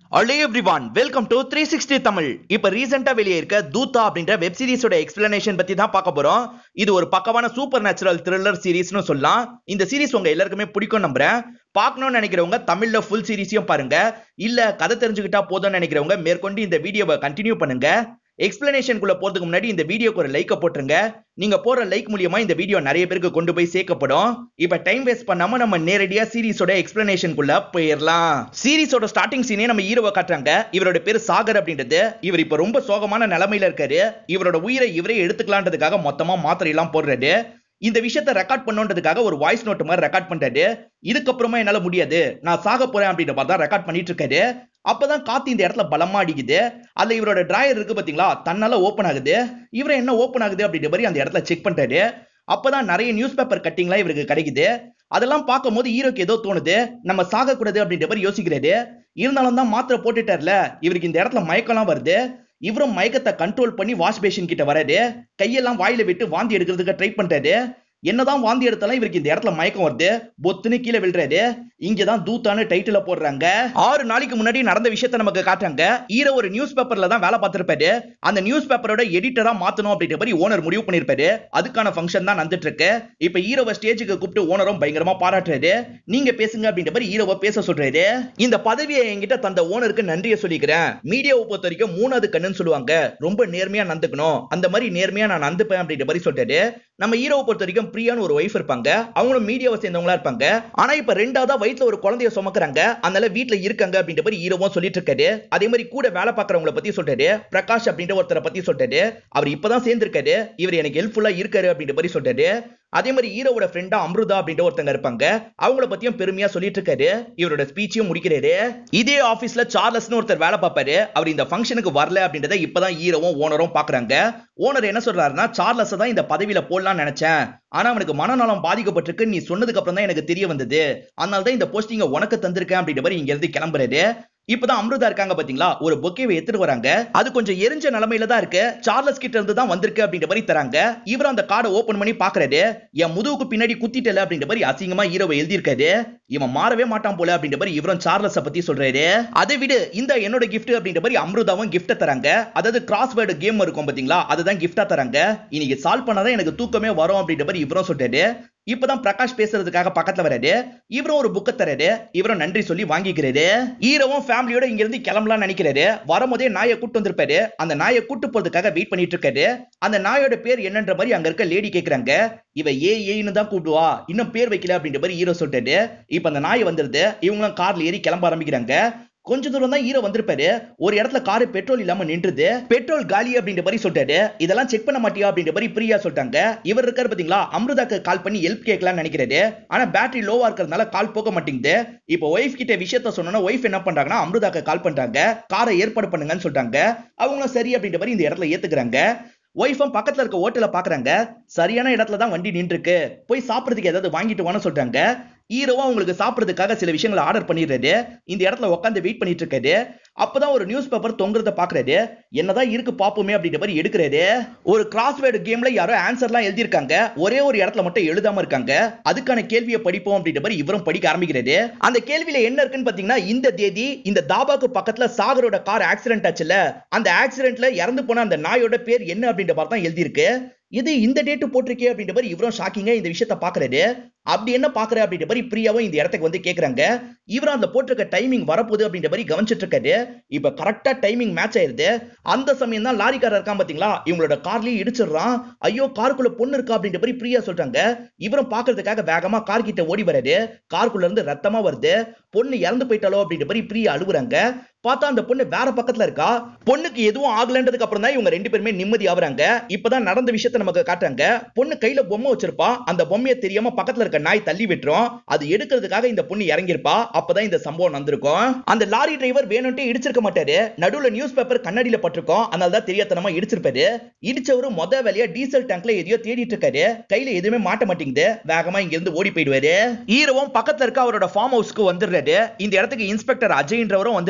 hello everyone welcome to three sixty Tamil இப்ப ரீசெண்டா வெளியே இருக்க தூத்தா அப்படின்ற வெப் சீரிஸோட எக்ஸ்பிளனேஷன் பத்தி தான் பார்க்க போறோம் இது ஒரு பக்கவான சூப்பர் நேச்சுரல் த்ரில்லர் சீரிஸ்னு சொல்லலாம் இந்த சீரிஸ் உங்க எல்லாருக்குமே பிடிக்கும் நம்புறேன் பார்க்கணும்னு நினைக்கிறவங்க தமிழ்ல ஃபுல் சீரிஸையும் பாருங்க இல்ல கதை தெரிஞ்சுக்கிட்டா போதும்னு நினைக்கிறவங்க மேற்கொண்டு இந்த வீடியோவை கண்டினியூ பண்ணுங்க எக்ஸ்பிளனேஷனுக்குள்ள போறதுக்கு முன்னாடி இந்த வீடியோக்கு ஒரு லைக்க போட்டுருங்க நீங்க போற லைக் மூலியமா இந்த வீடியோ நிறைய பேருக்கு கொண்டு போய் சேர்க்கப்படும் இப்ப டைம் வேஸ்ட் பண்ணாம நம்ம நேரடியா சீரிஸோட எக்ஸ்பிளனேஷனுக்குள்ள போயிடலாம் சீரிஸோட ஸ்டார்டிங் சீனே நம்ம ஹீரோவை காட்டுறாங்க இவரோட பேர் சாகர் அப்படின்றது இவர் இப்ப ரொம்ப சோகமான நிலைமையில இருக்காரு இவரோட உயிரை இவரே எடுத்துக்கலான்றதுக்காக மொத்தமா மாத்திரை எல்லாம் போடுறாரு இந்த விஷயத்த ரெக்கார்ட் பண்ணுன்றதுக்காக ஒரு வாய்ஸ் நோட் மாதிரி ரெக்கார்ட் பண்றாரு இதுக்கப்புறமா என்னால முடியாது நான் சாக போறேன் அப்படின்ற மாதிரி தான் ரெக்கார்ட் பண்ணிட்டு இருக்காரு அப்பதான் காத்து இந்த இடத்துல பலமா அடிக்குது அதுல இவரோட டிராயர் இருக்கு பாத்தீங்களா தன்னால ஓபன் ஆகுது இவரை என்ன ஓபன் ஆகுது அப்படின்ற மாதிரி அந்த இடத்துல செக் பண்றாரு அப்பதான் நிறைய நியூஸ் பேப்பர் கட்டிங்லாம் இவருக்கு கிடைக்குது அதெல்லாம் பார்க்கும்போது ஹீரோக்கு ஏதோ தோணுது நம்ம சாக கூடாது அப்படின்ற மாதிரி யோசிக்கிறாரு இருந்தாலும் தான் மாத்திரை போட்டுட்டார்ல இவருக்கு இந்த இடத்துல மயக்கம்லாம் வருது இவரும் மயக்கத்தை கண்ட்ரோல் பண்ணி வாஷ் பேஷன் கிட்ட வராரு கையெல்லாம் வாயில விட்டு வாந்தி எடுக்கிறதுக்கு ட்ரை பண்றாரு என்னதான் வாந்தி எடுத்தாலும் இவருக்கு இந்த இடத்துல மயக்கம் வருது பொத்துன்னு கீழே விழுறாரு இங்கதான் தூத்தான டைட்டில போடுறாங்க ஆறு நாளைக்கு முன்னாடி நடந்த விஷயத்த நமக்கு காட்டுறாங்க ஹீரோ ஒரு நியூஸ் பேப்பர்ல தான் வேலை பார்த்திருப்பாரு அந்த நியூஸ் பேப்பரோட எடிட்டரா மாத்தணும் அப்படின்ற மாதிரி ஓனர் முடிவு பண்ணிருப்பாரு அதுக்கான ஃபங்க்ஷன் தான் நடந்துட்டு இருக்கு இப்ப ஹீரோவை ஸ்டேஜுக்கு கூப்பிட்டு ஓனரும் பயங்கரமா பாராட்டுறாரு நீங்க பேசுங்க அப்படின்ற மாதிரி ஹீரோவை பேச சொல்றாரு இந்த பதவியை என்கிட்ட தந்த ஓனருக்கு நன்றியை சொல்லிக்கிறேன் மீடியாவை பொறுத்த வரைக்கும் மூணாவது கண்ணுன்னு சொல்லுவாங்க ரொம்ப நேர்மையா நடந்துக்கணும் அந்த மாதிரி நேர்மையா நான் நடந்துப்பேன் அப்படின்ற மாதிரி சொல்றாரு நம்ம ஹீரோவை பொறுத்த வரைக்கும் பிரியான்னு ஒரு ஒய்ஃப் இருப்பாங்க அவங்களும் மீடியாவை சேர்ந்தவங்களா இருப்பாங்க ஆனா இப்ப ரெண்டாவதா வயிற்றுல ஒரு குழந்தைய சுமக்குறாங்க அதனால வீட்டுல இருக்காங்க அப்படின்ற மாதிரி ஹீரோவும் சொல்லிட்டு இருக்காரு அதே மாதிரி கூட வேலை பார்க்கறவங்கள பத்தி சொல்றாரு பிரகாஷ் அப்படின்ற ஒருத்தரை பத்தி சொல்றாரு அவர் இப்பதான் சேர்ந்திருக்காரு இவர் எனக்கு ஹெல்ப்ஃபுல்லா இருக்காரு அப்படின்ற மாதிரி சொல்றாரு அதே மாதிரி ஹீரோவோட ஃப்ரெண்டா அம்ருதா அப்படின்ற ஒருத்தங்க இருப்பாங்க அவங்கள பத்தியும் பெருமையா சொல்லிட்டு இருக்காரு இவரோட ஸ்பீச்சையும் முடிக்கிறாரு இதே ஆபீஸ்ல சார்லஸ்னு ஒருத்தர் வேலை பார்ப்பாரு அவர் இந்த ஃபங்க்ஷனுக்கு வரல அப்படின்றத இப்பதான் ஹீரோவும் ஓனரும் பாக்குறாங்க ஓனர் என்ன சொல்றாருன்னா சார்லஸ் தான் இந்த பதவியில போடலாம்னு நினைச்சேன் ஆனா அவனுக்கு மனநலம் பாதிக்கப்பட்டிருக்கு நீ சொன்னதுக்கு அப்புறம் தான் எனக்கு தெரிய வந்தது அதனால தான் இந்த போஸ்டிங்க உனக்கு தந்திருக்கேன் அப்படின்ற மாதிரி இங்க இருந்து கிளம்புறாரு இப்பதான் அம்ருதா இருக்காங்க பாத்தீங்களா ஒரு பொக்கேவை எடுத்துட்டு வராங்க அது கொஞ்சம் எரிஞ்ச நிலைமையில தான் இருக்கு சார்லஸ் கிட்ட இருந்து தான் வந்திருக்கு அப்படின்ற மாதிரி தராங்க இவர் அந்த கார்டை ஓபன் பண்ணி பாக்குறாரு என் முதுகுக்கு பின்னாடி குத்திட்டல அப்படின்ற மாதிரி அசிங்கமா ஹீரோவை எழுதியிருக்காரு இவன் மாறவே மாட்டான் போல அப்படின்ற மாதிரி இவரும் சார்லஸ பத்தி சொல்றாரு அதை விடு இந்த என்னோட கிஃப்ட் அப்படின்ற மாதிரி அம்ருதாவும் கிஃப்ட தராங்க அதாவது கிராஸ்வேர்டு கேம் இருக்கும் பாத்தீங்களா அதுதான் கிஃப்டா தராங்க இன்னைக்கு சால்வ் பண்ணாதான் எனக்கு தூக்கமே வரும் அப்படின்ற மாதிரி இவரும் சொல்றாரு இப்பதான் பிரகாஷ் பேசுறதுக்காக பக்கத்துல வராரு இவரும் ஒரு புக்க தராரு இவரும் நன்றி சொல்லி வாங்கிக்கிறாரு ஹீரோவும் ஃபேமிலியோட இங்க இருந்து கிளம்பலாம் நினைக்கிறாரு வரும்போதே நாயை கூட்டு வந்திருப்பாரு அந்த நாயை கூட்டு போறதுக்காக வெயிட் பண்ணிட்டு இருக்காரு அந்த நாயோட பேர் என்னன்ற மாதிரி அங்க இருக்க லேடி கேக்குறாங்க இவ ஏ ஏன்னு தான் கூப்பிடுவா இன்னும் பேர் வைக்கல அப்படின்ற மாதிரி ஹீரோ சொல்லிட்டாரு இப்ப அந்த நாய் வந்துருது இவங்களும் கார்ல ஏறி கிளம்ப ஆரம்பிக்கிறாங்க கொஞ்ச தூரம் தான் ஹீரோ வந்திருப்பாரு ஒரு இடத்துல காரு பெட்ரோல் இல்லாம நின்றுது பெட்ரோல் காலி அப்படின்ற மாதிரி சொல்லிட்டாரு இதெல்லாம் செக் பண்ண மாட்டியா அப்படின்ற மாதிரி பிரியா சொல்லிட்டாங்க இவர் இருக்காரு பாத்தீங்களா அம்ருதாக்கு கால் பண்ணி ஹெல்ப் கேட்கலாம்னு நினைக்கிறாரு ஆனா பேட்டரி லோவா இருக்கிறதுனால கால் போக மாட்டேங்குது இப்போ ஒய்ஃப் கிட்ட விஷயத்த சொன்னா ஒய்ஃப் என்ன பண்றாங்கன்னா அம்ருதாக்கு கால் பண்றாங்க காரை ஏற்பாடு பண்ணுங்கன்னு சொல்லிட்டாங்க அவங்களும் சரி அப்படின்ற மாதிரி இந்த இடத்துல ஏத்துக்கிறாங்க ஒய்ஃபும் பக்கத்துல இருக்க ஹோட்டல பாக்குறாங்க சரியான இடத்துல தான் வண்டி நின்று இருக்கு போய் சாப்பிடுறதுக்கு ஏதாவது வாங்கிட்டு வான்னு சொல்றாங்க ஹீரோவா உங்களுக்கு சாப்பிடுறதுக்காக சில விஷயங்களை ஆர்டர் பண்ணிடுறாரு இந்த இடத்துல உட்காந்து வெயிட் பண்ணிட்டு இருக்காரு அப்பதான் ஒரு நியூஸ் பேப்பர் தொங்குறத பாக்குறாரு என்னதான் இருக்கு பாப்போமே அப்படின்ற மாதிரி எடுக்கிறாரு ஒரு கிராஸ்வேர்டு கேம்ல யாரோ ஆன்சர்லாம் எழுதியிருக்காங்க ஒரே ஒரு இடத்துல மட்டும் எழுதாம இருக்காங்க அதுக்கான கேள்வியை படிப்போம் அப்படின்ற மாதிரி இவரும் படிக்க ஆரம்பிக்கிறாரு அந்த கேள்வியில என்ன இருக்குன்னு பாத்தீங்கன்னா இந்த தேதி இந்த தாபாக்கு பக்கத்துல சாகரோட கார் ஆக்சிடென்ட் ஆச்சுல அந்த ஆக்சிடென்ட்ல இறந்து போன அந்த நாயோட பேர் என்ன அப்படின்ற மாதிரி தான் எழுதியிருக்கு இது இந்த டேட்டு போட்டிருக்கே அப்படின்ற மாதிரி இவரும் ஷாக்கிங்கா இந்த விஷயத்த பாக்குறாரு அப்படி என்ன பாக்குற அப்படின்ற மாதிரி பிரியாவும் இந்த இடத்துக்கு வந்து கேக்குறாங்க இவரும் அந்த போட்டிருக்க டைமிங் வரப்போகுது அப்படின்ற மாதிரி கவனிச்சிட்டு இருக்காரு இப்ப கரெக்டா டைமிங் மேட்ச் ஆயிருது அந்த சமயம் தான் லாரிக்காரர் இருக்கான் பாத்தீங்களா இவங்களோட கார்லயே இடிச்சிடுறான் ஐயோ காருக்குள்ள பொண்ணு இருக்கா அப்படின்ற மாதிரி பிரியா சொல்றாங்க இவரும் பாக்குறதுக்காக வேகமா கார் கிட்ட ஓடி வராரு காருக்குள்ள இருந்து ரத்தமா வருது பொண்ணு இறந்து போயிட்டாலோ அப்படின்ற மாதிரி பிரியா அழுகுறாங்க பார்த்தா அந்த பொண்ணு வேற பக்கத்துல இருக்கா பொண்ணுக்கு எதுவும் ஆகலன்றதுக்கு அப்புறம் தான் இவங்க ரெண்டு பேருமே நிம்மதி ஆகுறாங்க இப்பதான் நடந்த விஷயத்த நமக்கு காட்டுறாங்க பொண்ணு கையில பொம்மை வச்சிருப்பா அந்த பொம்மையை தெரியாம பக்கத்துல இருக்க நாய் தள்ளி விட்டுரும் அது எடுக்கிறதுக்காக இந்த பொண்ணு இறங்கியிருப்பா அப்பதான் இந்த சம்பவம் நடந்திருக்கும் அந்த லாரி டிரைவர் வேணும்ட்டே இடிச்சிருக்க மாட்டாரு நடுவுல நியூஸ் பேப்பர் கண்ணாடியில பட்டிருக்கோம் அதனால தான் தெரியாதனமா இடிச்சிருப்பாரு இடிச்சவரு மொத வேலையா டீசல் டேங்க்ல எதையோ தேடிட்டு இருக்காரு கையில எதுவுமே மாட்ட மாட்டேங்குது வேகமா இங்க இருந்து ஓடி போயிடுவாரு ஹீரோவும் பக்கத்துல இருக்க அவரோட ஃபார்ம் ஹவுஸ்க்கு வந்துடுறாரு இந்த இடத்துக்கு இன்ஸ்பெக்டர் அஜய்ன்றவரும் வந்திருக்காரு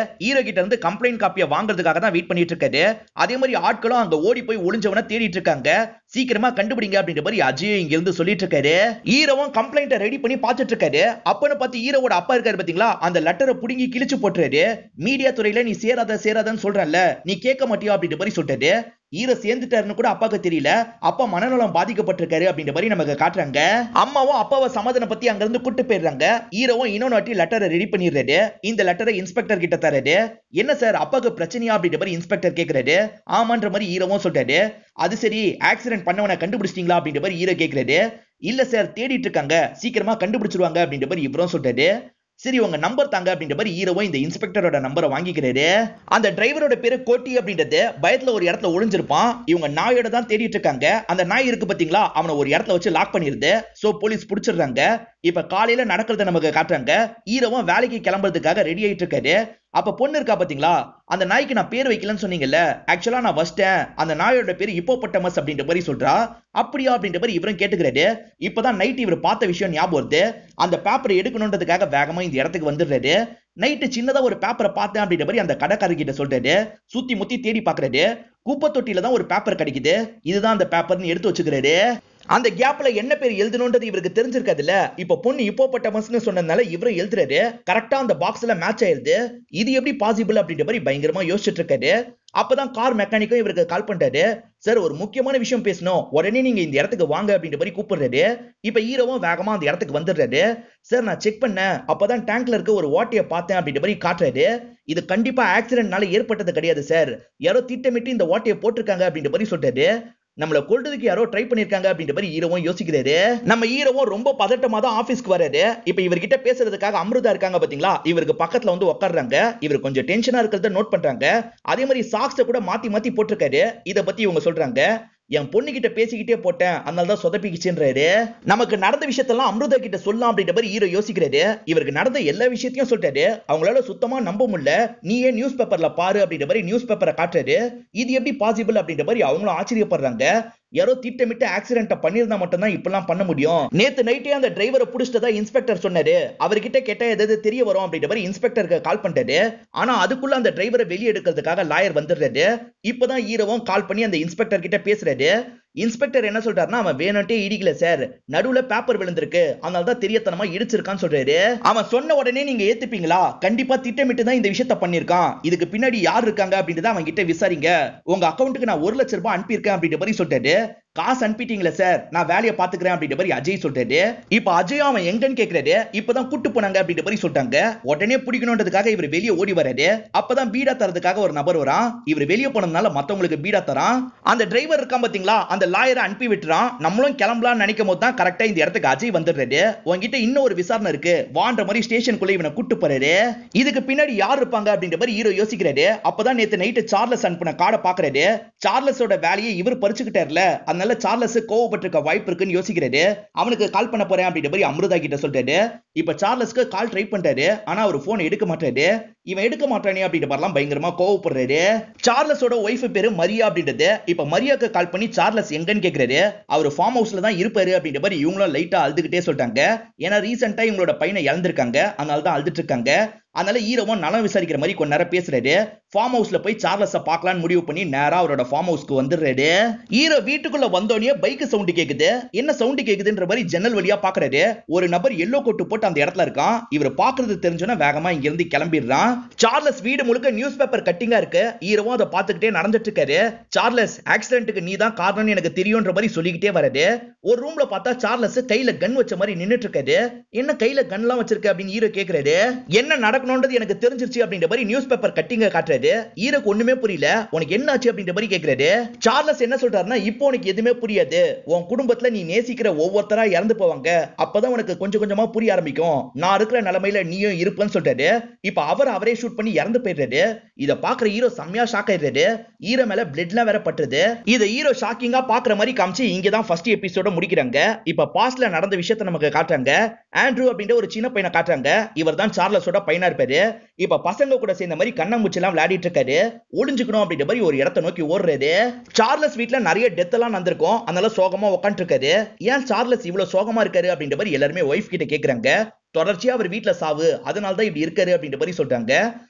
ஹீரோ கிட்ட இருந்து கம்ப்ளைண்ட் காப்பியை வாங்குறதுக்காக தான் வெயிட் பண்ணிட்டு இருக்காரு அதே மாதிரி ஆட்களும் அங்க ஓடி போய் ஒளிஞ்சவன தேடிட்டு இருக்காங்க சீக்கிரமா கண்டுபிடிங்க அப்படின்ற மாதிரி அஜய் இங்க இருந்து சொல்லிட்டு இருக்காரு ஹீரோவும் கம்ப்ளைண்ட்டை ரெடி பண்ணி பார்த்துட்டு இருக்காரு அப்பன்னு பார்த்து ஹீரோவோட அப்பா இருக்காரு பாத்தீங்களா அந்த லெட்டரை புடுங்கி கிழிச்சு போட்டுறாரு மீடியா துறையில நீ சேராத சேராதன்னு சொல்றல்ல நீ கேட்க மாட்டியா அப்படின்ற மாதிரி சொல்லிட்டாரு ஹீரோ சேர்ந்துட்டாருன்னு கூட அப்பாக்கு தெரியல அப்பா மனநலம் பாதிக்கப்பட்டிருக்காரு அப்படின்ற மாதிரி நமக்கு காட்டுறாங்க அம்மாவும் அப்பாவை சமாதானம் பத்தி அங்க இருந்து கூட்டு போயிடுறாங்க ஹீரோவும் இன்னொரு வாட்டி லெட்டரை ரெடி பண்ணிடுறாரு இந்த லெட்டரை இன்ஸ்பெக்டர் கிட்ட தராரு என்ன சார் அப்பாவுக்கு பிரச்சனையா அப்படின்ற மாதிரி இன்ஸ்பெக்டர் கேக்குறாரு ஆமான்ற மாதிரி ஹீரோவும் சொல்றாரு அது சரி ஆக்சிடென்ட் பண்ணவனை கண்டுபிடிச்சிட்டீங்களா அப்படின்ற மாதிரி ஹீரோ கேக்குறாரு இல்ல சார் தேடிட்டு இருக்காங்க சீக்கிரமா கண்டுபிடிச்சிருவாங்க அப்படின்ற மாதிரி இவரும் சொல்றாரு சரி உங்க நம்பர் தாங்க அப்படின்ற மாதிரி ஹீரோவும் இந்த இன்ஸ்பெக்டரோட நம்பரை வாங்கிக்கிறாரு அந்த டிரைவரோட பேரு கோட்டி அப்படின்றது பயத்துல ஒரு இடத்துல ஒளிஞ்சிருப்பான் இவங்க நாயோட தான் தேடிட்டு இருக்காங்க அந்த நாய் இருக்கு பாத்தீங்களா அவனை ஒரு இடத்துல வச்சு லாக் பண்ணிருது சோ போலீஸ் பிடிச்சிடுறாங்க இப்ப காலையில நடக்கிறத நமக்கு காட்டுறாங்க ஹீரோவும் வேலைக்கு கிளம்புறதுக்காக ரெடி ஆயிட்டு இருக்காரு அப்ப பொண்ணு இருக்கா பாத்தீங்களா அந்த நாய்க்கு நான் பேர் வைக்கலன்னு சொன்னீங்கல்ல ஆக்சுவலா நான் வச்சிட்டேன் அந்த நாயோட பேர் இப்போப்பட்டமஸ் அப்படின்ற மாதிரி சொல்றா அப்படியா அப்படின்ற மாதிரி இவரும் கேட்டுக்கிறாரு இப்பதான் நைட் இவர் பார்த்த விஷயம் ஞாபகம் வருது அந்த பேப்பரை எடுக்கணுன்றதுக்காக வேகமா இந்த இடத்துக்கு வந்துடுறாரு நைட்டு சின்னதா ஒரு பேப்பரை பார்த்தேன் அப்படின்ற மாதிரி அந்த கடைக்காரர்கிட்ட சொல்றாரு சுத்தி முத்தி தேடி பாக்குறாரு குப்பை தொட்டியில தான் ஒரு பேப்பர் கிடைக்குது இதுதான் அந்த பேப்பர்னு எடுத்து வச்சுக்கிறாரு அந்த கேப்ல என்ன பேர் எழுதணுன்றது இவருக்கு தெரிஞ்சிருக்காதுல்ல இப்ப பொண்ணு இப்போப்பட்டமஸ்னு சொன்னதுனால இவரும் எழுதுறாரு கரெக்டா அந்த பாக்ஸ்ல மேட்ச் ஆயிருது இது எப்படி பாசிபிள் அப்படின்ற மாதிரி பயங்கரமா யோசிச்சுட்டு இருக்காரு அப்பதான் கார் மெக்கானிக்கும் இவருக்கு கால் பண்றாரு சார் ஒரு முக்கியமான விஷயம் பேசணும் உடனே நீங்க இந்த இடத்துக்கு வாங்க அப்படின்ற மாதிரி கூப்பிடுறாரு இப்ப ஹீரோவும் வேகமா அந்த இடத்துக்கு வந்துடுறாரு சார் நான் செக் பண்ணேன் அப்பதான் டேங்க்ல இருக்க ஒரு ஓட்டையை பார்த்தேன் அப்படின்ற மாதிரி காட்டுறாரு இது கண்டிப்பா ஆக்சிடென்ட்னால ஏற்பட்டது கிடையாது சார் யாரோ திட்டமிட்டு இந்த ஓட்டையை போட்டிருக்காங்க அப்படின்ற மாதிரி சொல்றாரு நம்மள கொல்றதுக்கு யாரோ ட்ரை பண்ணிருக்காங்க அப்படின்ற மாதிரி ஹீரோவும் யோசிக்கிறாரு நம்ம ஹீரோவும் ரொம்ப பதட்டமா தான் ஆபீஸ்க்கு வராரு இப்ப இவர்கிட்ட பேசுறதுக்காக அமிர்தா இருக்காங்க பாத்தீங்களா இவருக்கு பக்கத்துல வந்து உட்காடுறாங்க இவர் கொஞ்சம் டென்ஷனா இருக்கிறத நோட் பண்றாங்க அதே மாதிரி சாக்ஸ கூட மாத்தி மாத்தி போட்டிருக்காரு இத பத்தி இவங்க சொல்றாங்க என் பொண்ணு கிட்ட பேசிக்கிட்டே போட்டேன் அதனால தான் சொதப்பிக்கிச்சுன்றாரு நமக்கு நடந்த விஷயத்தெல்லாம் அமிர்தா கிட்ட சொல்லலாம் அப்படின்ற மாதிரி ஹீரோ யோசிக்கிறாரு இவருக்கு நடந்த எல்லா விஷயத்தையும் சொல்லிட்டாரு அவங்களால சுத்தமா நம்ப முடியல நீ ஏன் நியூஸ் பேப்பர்ல பாரு அப்படின்ற மாதிரி நியூஸ் பேப்பரை காட்டுறாரு இது எப்படி பாசிபிள் அப்படின்ற மாதிரி அவங்களும் ஆச்சரியப்படுறாங்க யாரோ திட்டமிட்டு ஆக்சிடென்ட் பண்ணியிருந்தா மட்டும்தான் இப்பெல்லாம் பண்ண முடியும் நேத்து நைட்டே அந்த டிரைவரை புடிச்சிட்டதா இன்ஸ்பெக்டர் சொன்னாரு அவர்கிட்ட கேட்டா எதாவது தெரிய வரும் அப்படின்ற மாதிரி இன்ஸ்பெக்டருக்கு கால் பண்ணிட்டாரு ஆனா அதுக்குள்ள அந்த டிரைவரை வெளியே எடுக்கிறதுக்காக லாயர் வந்துடுறாரு இப்பதான் ஹீரோவும் கால் பண்ணி அந்த இன்ஸ்பெக்டர் கிட்ட பேசுறாரு இன்ஸ்பெக்டர் என்ன சொல்றாருன்னா அவன் வேணும்ட்டே இடிக்கல சார் நடுவுல பேப்பர் விழுந்திருக்கு அதனால தான் தெரியத்தனமா இடிச்சிருக்கான்னு சொல்றாரு அவன் சொன்ன உடனே நீங்க ஏத்துப்பீங்களா கண்டிப்பா திட்டமிட்டு தான் இந்த விஷயத்த பண்ணிருக்கான் இதுக்கு பின்னாடி யார் இருக்காங்க அப்படின்றத அவன் கிட்ட விசாரிங்க உங்க அக்கௌண்ட்டுக்கு நான் ஒரு லட்சம் ரூபாய் அனுப்பியிருக்கேன் அப்படின்ற மாதிரி சொல்லிட்டாரு காசு அனுப்பிட்டீங்களா சார் நான் வேலையை பாத்துக்கிறேன் அப்படின்ற மாதிரி அஜய் சொல்றாரு இப்ப அஜய் அவன் எங்கன்னு கேக்குறாரு இப்பதான் கூட்டு போனாங்க அப்படின்ற மாதிரி சொல்லிட்டாங்க உடனே பிடிக்கணுன்றதுக்காக இவர் வெளியே ஓடி வராரு அப்பதான் பீடா தரதுக்காக ஒரு நபர் வரான் இவர் வெளியே போனதுனால மத்தவங்களுக்கு பீடா தரான் அந்த டிரைவர் இருக்கான் பாத்தீங்களா அந்த லாயரை அனுப்பி விட்டுறான் நம்மளும் கிளம்பலாம்னு நினைக்கும் போது தான் கரெக்டா இந்த இடத்துக்கு அஜய் வந்துடுறாரு உங்ககிட்ட இன்னும் ஒரு விசாரணை இருக்கு வான்ற மாதிரி ஸ்டேஷனுக்குள்ள இவனை கூட்டு போறாரு இதுக்கு பின்னாடி யார் இருப்பாங்க அப்படின்ற மாதிரி ஹீரோ யோசிக்கிறாரு அப்பதான் நேத்து நைட்டு சார்லஸ் அனுப்பின கார்டை பாக்குறாரு சார்லஸோட வேலையை இவர் பறிச்சுக்கிட்டார்ல அதனால சார்லஸ் கோவப்பட்டிருக்க வாய்ப்பு இருக்குன்னு யோசிக்கிறாரு அவனுக்கு கால் பண்ண போறேன் அப்படின்ற மாதிரி அமிர்தா கிட்ட சொல்றாரு இப்ப சார்லஸ்க்கு கால் ட்ரை பண்றாரு ஆனா அவர் போன் எடுக்க மாட்டாரு இவன் எடுக்க மாட்டானே அப்படின்ற மாதிரிலாம் பயங்கரமா கோவப்படுறாரு சார்லஸோட ஒய்ஃப் பேரு மரியா அப்படின்றது இப்ப மரியாக்கு கால் பண்ணி சார்லஸ் எங்கன்னு கேக்குறாரு அவர் ஃபார்ம் ஹவுஸ்ல தான் இருப்பாரு அப்படின்ற மாதிரி இவங்களும் லைட்டா அழுதுகிட்டே சொல்லிட்டாங்க ஏன்னா ரீசெண்டா இவங்களோட பையனை இழந்திருக்காங்க அதனால தான் அழுதுட்டு இருக்காங்க அதனால ஹீரோவும் நலம் விசாரிக்கிற மாதிரி கொஞ்ச நேரம் பேசுறாரு ஃபார்ம் ஹவுஸ்ல போய் சார்லஸ பார்க்கலாம்னு முடிவு பண்ணி நேரா அவரோட ஃபார்ம் ஹவுஸ்க்கு வந்துடுறாரு ஹீரோ வீட்டுக்குள்ள வந்தோடனே பைக் சவுண்ட் கேக்குது என்ன சவுண்ட் கேக்குதுன்ற மாதிரி ஜன்னல் வழியா பாக்குறாரு ஒரு நபர் எல்லோ கோட்டு போட்டு அந்த இடத்துல இருக்கான் இவர் பாக்குறது தெரிஞ்சோன்னா வேகமா இங்க இருந்து கிளம்பிடுறான் சார்லஸ் வீடு முழுக்க நியூஸ் பேப்பர் கட்டிங்கா இருக்கு ஹீரோவும் அதை பார்த்துக்கிட்டே நடந்துட்டு இருக்காரு சார்லஸ் ஆக்சிடென்ட்டுக்கு நீ தான் காரணம்னு எனக்கு தெரியும்ன்ற மாதிரி சொல்லிக்கிட்டே வராரு ஒரு ரூம்ல பார்த்தா சார்லஸ் கையில கன் வச்ச மாதிரி நின்னுட்டு இருக்காரு என்ன கையில கன்லாம் வச்சிருக்க அப்படின்னு ஹீரோ கேக்குறாரு என்ன நடக்கணும்ன்றது எனக்கு தெரிஞ்சிருச்சு அப்படின்ற மாதிரி நியூஸ் பேப்பர் கட்டிங்க காட்டுறாரு ஹீரோக்கு ஒண்ணுமே புரியல உனக்கு என்ன ஆச்சு அப்படின்ற மாதிரி கேக்குறாரு சார்லஸ் என்ன சொல்றாருன்னா இப்போ உனக்கு எதுவுமே புரியாது உன் குடும்பத்துல நீ நேசிக்கிற ஒவ்வொருத்தரா இறந்து போவாங்க அப்பதான் உனக்கு கொஞ்சம் கொஞ்சமா புரிய ஆரம்பிக்கும் நான் இருக்கிற நிலைமையில நீயும் இருப்பேன்னு சொல்றாரு இப்ப அவர் அவரே ஷூட் பண்ணி இறந்து போயிடுறாரு இத பாக்குற ஹீரோ செம்மையா ஷாக் ஆயிடுறாரு ஹீரோ மேல பிளட்லாம் வேற பட்டுருது இத ஹீரோ ஷாக்கிங்கா பாக்குற மாதிரி காமிச்சு இங்க தான் ஃபர்ஸ்ட் எபிசோட முடிக்கிறாங்க இப்ப பாஸ்ட்ல நடந்த விஷயத்த நமக்கு காட்டுறாங்க ஆண்ட்ரூ அப்படின்ற ஒரு சின்ன பையனை காட்டுறாங்க இவர் தான் சார்லஸோட பையனா இருப்பாரு இப்ப பசங்க கூட சேர்ந்த மாதிரி கண்ணாமூச்சி எல்லாம் விளையாடிட்டு இருக்காரு ஒளிஞ்சுக்கணும் அப்படின்ற மாதிரி ஒரு இடத்த நோக்கி ஓடுறாரு சார்லஸ் வீட்ல நிறைய டெத் எல்லாம் நடந்திருக்கும் அதனால சோகமா உட்காந்துட்டு இருக்காரு ஏன் சார்லஸ் இவ்வளவு சோகமா இருக்காரு அப்படின்ற மாதிரி எல்லாருமே ஒய்ஃப் கிட்ட கேக்குறாங்க தொடர்ச்சியா அவர் வீட்ல சாவு அதனால தான் இப்படி இருக்காரு அப்படின்ற மாதிரி சொல்றாங்க